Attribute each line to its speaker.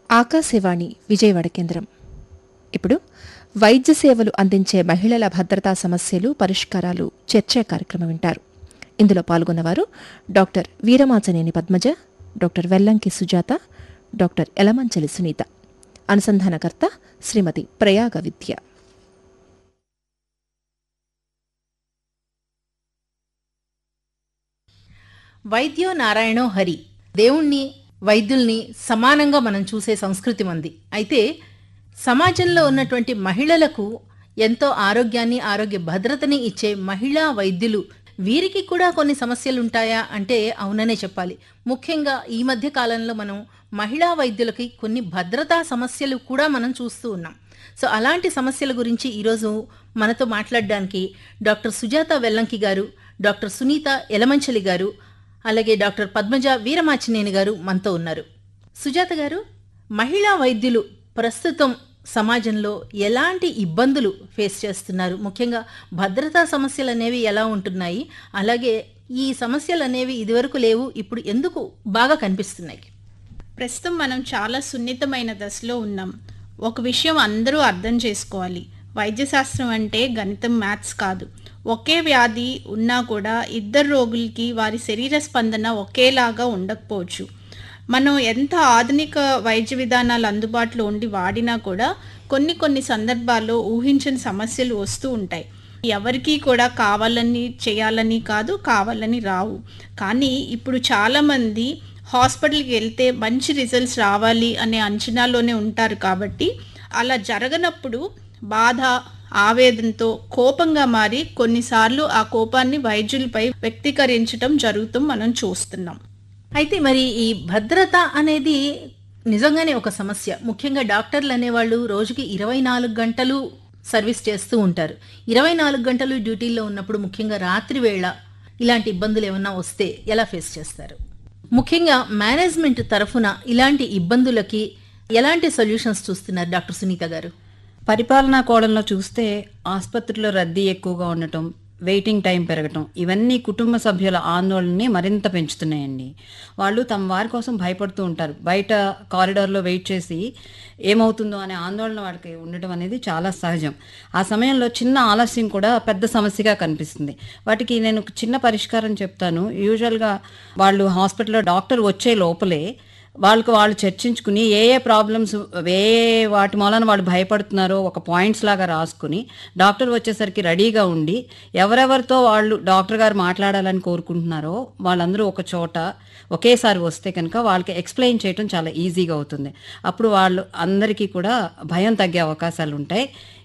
Speaker 1: ఆకాశవాణి విజయవాడ కేంద్రం ఇప్పుడు వైద్య సేవలు అందించే మహిళల భద్రతా సమస్యలు పరిష్కారాలు చర్చా కార్యక్రమం వింటారు ఇందులో పాల్గొన్నవారు doctor Veeramachaneni Padmaja doctor Vellanki Sujatha doctor Yalamanchili Sunitha అనుసంధానకర్త శ్రీమతి ప్రయాగ విద్య
Speaker 2: వైద్యో నారాయణో హరి దేవుణ్ణి వైద్యుల్ని సమానంగా మనం చూసే సంస్కృతి మంది అయితే సమాజంలో ఉన్నటువంటి మహిళలకు ఎంతో ఆరోగ్యాన్ని ఆరోగ్య భద్రతని ఇచ్చే మహిళా వైద్యులు వీరికి కూడా కొన్ని సమస్యలు ఉంటాయా అంటే అవుననే చెప్పాలి ముఖ్యంగా ఈ మధ్య కాలంలో మనం మహిళా వైద్యులకి కొన్ని భద్రతా సమస్యలు కూడా మనం చూస్తూ ఉన్నాం సో అలాంటి సమస్యల గురించి ఈరోజు మనతో మాట్లాడడానికి డాక్టర్ సుజాత వెల్లంకి గారు డాక్టర్ సునీత ఎలమంచలి గారు అలాగే డాక్టర్ పద్మజ వీరమాచినేని గారు మనతో ఉన్నారు సుజాత గారు మహిళా వైద్యులు ప్రస్తుతం సమాజంలో ఎలాంటి ఇబ్బందులు ఫేస్ చేస్తున్నారు ముఖ్యంగా భద్రతా సమస్యలు అనేవి ఎలా ఉంటున్నాయి అలాగే ఈ సమస్యలు అనేవి ఇదివరకు లేవు ఇప్పుడు ఎందుకు బాగా కనిపిస్తున్నాయి
Speaker 3: ప్రస్తుతం మనం చాలా సున్నితమైన దశలో ఉన్నాం ఒక విషయం అందరూ అర్థం చేసుకోవాలి వైద్యశాస్త్రం అంటే గణితం మ్యాథ్స్ కాదు ఒకే వ్యాధి ఉన్నా కూడా ఇద్దరు రోగులకి వారి శరీర స్పందన ఒకేలాగా ఉండకపోవచ్చు మనం ఎంత ఆధునిక వైద్య విధానాలు అందుబాటులో ఉండి వాడినా కూడా కొన్ని కొన్ని సందర్భాల్లో ఊహించని సమస్యలు వస్తూ ఉంటాయి ఎవరికీ కూడా కావాలని చేయాలని కాదు కావాలని రావు కానీ ఇప్పుడు చాలామంది హాస్పిటల్కి వెళ్తే మంచి రిజల్ట్స్ రావాలి అనే అంచనాలోనే ఉంటారు కాబట్టి అలా జరగనప్పుడు బాధ ఆవేదనతో కోపంగా మారి కొన్నిసార్లు ఆ కోపాన్ని వైద్యులపై వ్యక్తీకరించడం జరుగుతూ మనం చూస్తున్నాం
Speaker 2: అయితే మరి ఈ భద్రత అనేది నిజంగానే ఒక సమస్య ముఖ్యంగా డాక్టర్లు అనేవాళ్ళు రోజుకి ఇరవై నాలుగు గంటలు సర్వీస్ చేస్తూ ఉంటారు ఇరవై నాలుగు గంటలు డ్యూటీల్లో ఉన్నప్పుడు ముఖ్యంగా రాత్రి వేళ ఇలాంటి ఇబ్బందులు ఏమన్నా వస్తే ఎలా ఫేస్ చేస్తారు ముఖ్యంగా మేనేజ్మెంట్ తరఫున ఇలాంటి ఇబ్బందులకి ఎలాంటి సొల్యూషన్స్ చూస్తున్నారు డాక్టర్ సునీత గారు
Speaker 4: పరిపాలనా కోణంలో చూస్తే ఆసుపత్రిలో రద్దీ ఎక్కువగా ఉండటం వెయిటింగ్ టైం పెరగటం ఇవన్నీ కుటుంబ సభ్యుల ఆందోళనని మరింత పెంచుతున్నాయండి వాళ్ళు తమ వారి కోసం భయపడుతూ ఉంటారు బయట కారిడార్లో వెయిట్ చేసి ఏమవుతుందో అనే ఆందోళన వాళ్ళకి ఉండటం అనేది చాలా సహజం ఆ సమయంలో చిన్న ఆలస్యం కూడా పెద్ద సమస్యగా కనిపిస్తుంది వాటికి నేను ఒక చిన్న పరిష్కారం చెప్తాను యూజువల్గా వాళ్ళు హాస్పిటల్లో డాక్టర్ వచ్చే లోపలే వాళ్ళకు వాళ్ళు చర్చించుకుని ఏ ఏ ప్రాబ్లమ్స్ ఏ ఏ వాటి మూలన వాళ్ళు భయపడుతున్నారో ఒక పాయింట్స్ లాగా రాసుకుని డాక్టర్ వచ్చేసరికి రెడీగా ఉండి ఎవరెవరితో వాళ్ళు డాక్టర్ గారు మాట్లాడాలని కోరుకుంటున్నారో వాళ్ళందరూ ఒక చోట ఒకేసారి వస్తే కనుక వాళ్ళకి ఎక్స్ప్లెయిన్ చేయడం చాలా ఈజీగా అవుతుంది అప్పుడు వాళ్ళు అందరికీ కూడా భయం తగ్గే అవకాశాలు ఉంటాయి